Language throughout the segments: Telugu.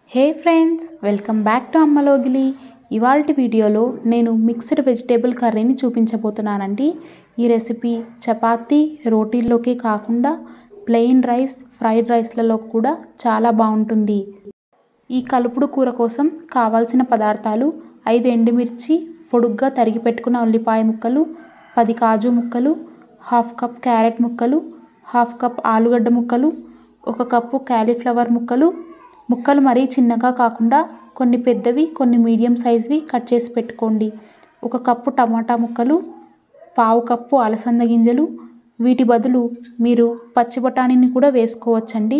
hey friends welcome back to Ammalogili ఇవాల్టి వీడియోలో నేను మిక్స్డ్ వెజిటేబుల్ కర్రీని చూపించబోతున్నానండి ఈ రెసిపీ చపాతీ రోటీల్లోకే కాకుండా ప్లెయిన్ రైస్ ఫ్రైడ్ రైస్లలో కూడా చాలా బాగుంటుంది ఈ కలుపుడు కూర కోసం కావాల్సిన పదార్థాలు ఐదు ఎండుమిర్చి పొడుగ్గా తరిగి పెట్టుకున్న ఉల్లిపాయ ముక్కలు పది కాజు ముక్కలు హాఫ్ కప్ క్యారెట్ ముక్కలు హాఫ్ కప్ ఆలుగడ్డ ముక్కలు ఒక కప్పు క్యాలీఫ్లవర్ ముక్కలు ముక్కలు మరీ చిన్నగా కాకుండా కొన్ని పెద్దవి కొన్ని మీడియం సైజ్వి కట్ చేసి పెట్టుకోండి ఒక కప్పు టమాటా ముక్కలు పావు కప్పు అలసంద గింజలు వీటి బదులు మీరు పచ్చి బఠానీని కూడా వేసుకోవచ్చండి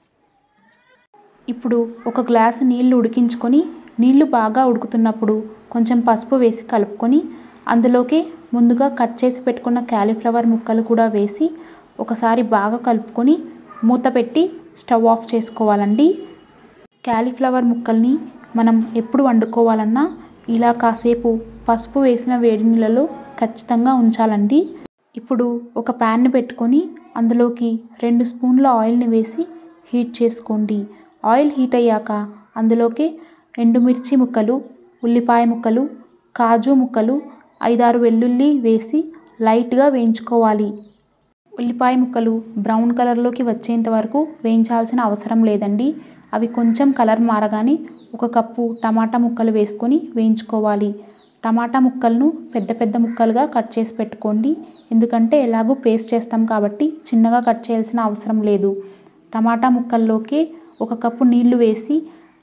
ఇప్పుడు ఒక గ్లాసు నీళ్లు ఉడికించుకొని నీళ్లు బాగా ఉడుకుతున్నప్పుడు కొంచెం పసుపు వేసి కలుపుకొని అందులోకి ముందుగా కట్ చేసి పెట్టుకున్న క్యాలీఫ్లవర్ ముక్కలు కూడా వేసి ఒకసారి బాగా కలుపుకొని మూత పెట్టి స్టవ్ ఆఫ్ చేసుకోవాలండి క్యాలీఫ్లవర్ ముక్కల్ని మనం ఎప్పుడు వండుకోవాలన్నా ఇలా కాసేపు పసుపు వేసిన వేడి నీళ్ళలో ఖచ్చితంగా ఉంచాలండి ఇప్పుడు ఒక ప్యాన్ని పెట్టుకొని అందులోకి రెండు స్పూన్ల ఆయిల్ని వేసి హీట్ చేసుకోండి ఆయిల్ హీట్ అయ్యాక అందులోకి ఎండుమిర్చి ముక్కలు ఉల్లిపాయ ముక్కలు కాజు ముక్కలు ఐదారు వెల్లుల్లి వేసి లైట్గా వేయించుకోవాలి ఉల్లిపాయ ముక్కలు బ్రౌన్ కలర్లోకి వచ్చేంత వరకు వేయించాల్సిన అవసరం లేదండి అవి కొంచెం కలర్ మారగానే ఒక కప్పు టమాటా ముక్కలు వేసుకొని వేయించుకోవాలి టమాటా ముక్కలను పెద్ద పెద్ద ముక్కలుగా కట్ చేసి పెట్టుకోండి ఎందుకంటే ఎలాగూ పేస్ట్ చేస్తాం కాబట్టి చిన్నగా కట్ చేయాల్సిన అవసరం లేదు టమాటా ముక్కల్లోకి ఒక కప్పు నీళ్లు వేసి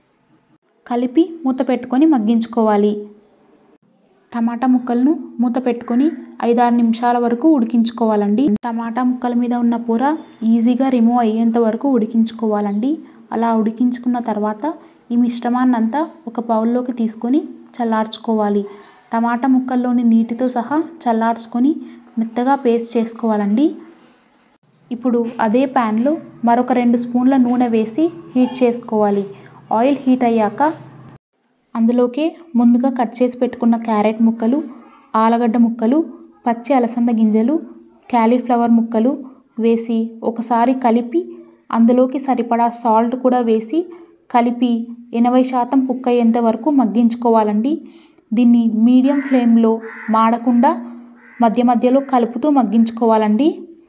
కలిపి మూత పెట్టుకొని మగ్గించుకోవాలి టమాటా ముక్కలను మూత పెట్టుకొని ఐదారు నిమిషాల వరకు ఉడికించుకోవాలండి టమాటా ముక్కల మీద ఉన్న పొర ఈజీగా రిమూవ్ అయ్యేంత వరకు ఉడికించుకోవాలండి అలా ఉడికించుకున్న తర్వాత ఈ మిశ్రమాన్ని అంతా ఒక బౌల్లోకి తీసుకొని చల్లార్చుకోవాలి టమాటా ముక్కల్లోని నీటితో సహా చల్లార్చుకొని మెత్తగా పేస్ట్ చేసుకోవాలండి ఇప్పుడు అదే ప్యాన్లో మరొక రెండు స్పూన్ల నూనె వేసి హీట్ చేసుకోవాలి ఆయిల్ హీట్ అయ్యాక అందులోకే ముందుగా కట్ చేసి పెట్టుకున్న క్యారెట్ ముక్కలు ఆలగడ్డ ముక్కలు పచ్చి అలసంద గింజలు క్యాలీఫ్లవర్ ముక్కలు వేసి ఒకసారి కలిపి అందులోకి సరిపడా సాల్ట్ కూడా వేసి కలిపి ఎనభై శాతం కుక్ అయ్యేంత వరకు మగ్గించుకోవాలండి దీన్ని మీడియం ఫ్లేమ్లో మాడకుండా మధ్య మధ్యలో కలుపుతూ మగ్గించుకోవాలండి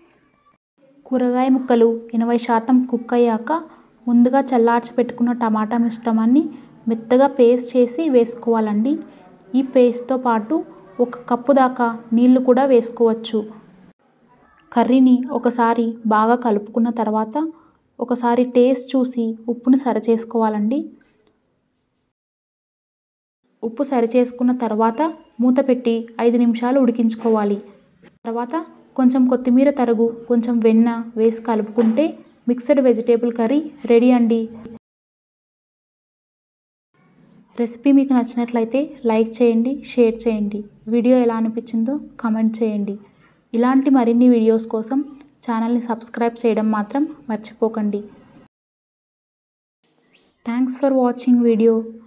కూరగాయ ముక్కలు ఎనభై శాతం కుక్ అయ్యాక ముందుగా చల్లార్చి పెట్టుకున్న టమాటా మిశ్రమాన్ని మెత్తగా పేస్ట్ చేసి వేసుకోవాలండి ఈ పేస్ట్తో పాటు ఒక కప్పు దాకా నీళ్లు కూడా వేసుకోవచ్చు కర్రీని ఒకసారి బాగా కలుపుకున్న తర్వాత ఒకసారి టేస్ట్ చూసి ఉప్పును సరిచేసుకోవాలండి ఉప్పు సరిచేసుకున్న తర్వాత మూత పెట్టి ఐదు నిమిషాలు ఉడికించుకోవాలి తర్వాత కొంచెం కొత్తిమీర తరుగు కొంచెం వెన్న వేసి కలుపుకుంటే మిక్స్డ్ వెజిటేబుల్ కర్రీ రెడీ అండి రెసిపీ మీకు నచ్చినట్లయితే లైక్ చేయండి షేర్ చేయండి వీడియో ఎలా అనిపించిందో కామెంట్ చేయండి ఇలాంటి మరిన్ని వీడియోస్ కోసం ఛానల్ని సబ్స్క్రైబ్ చేయడం మాత్రం మర్చిపోకండి థ్యాంక్స్ ఫర్ వాచింగ్ వీడియో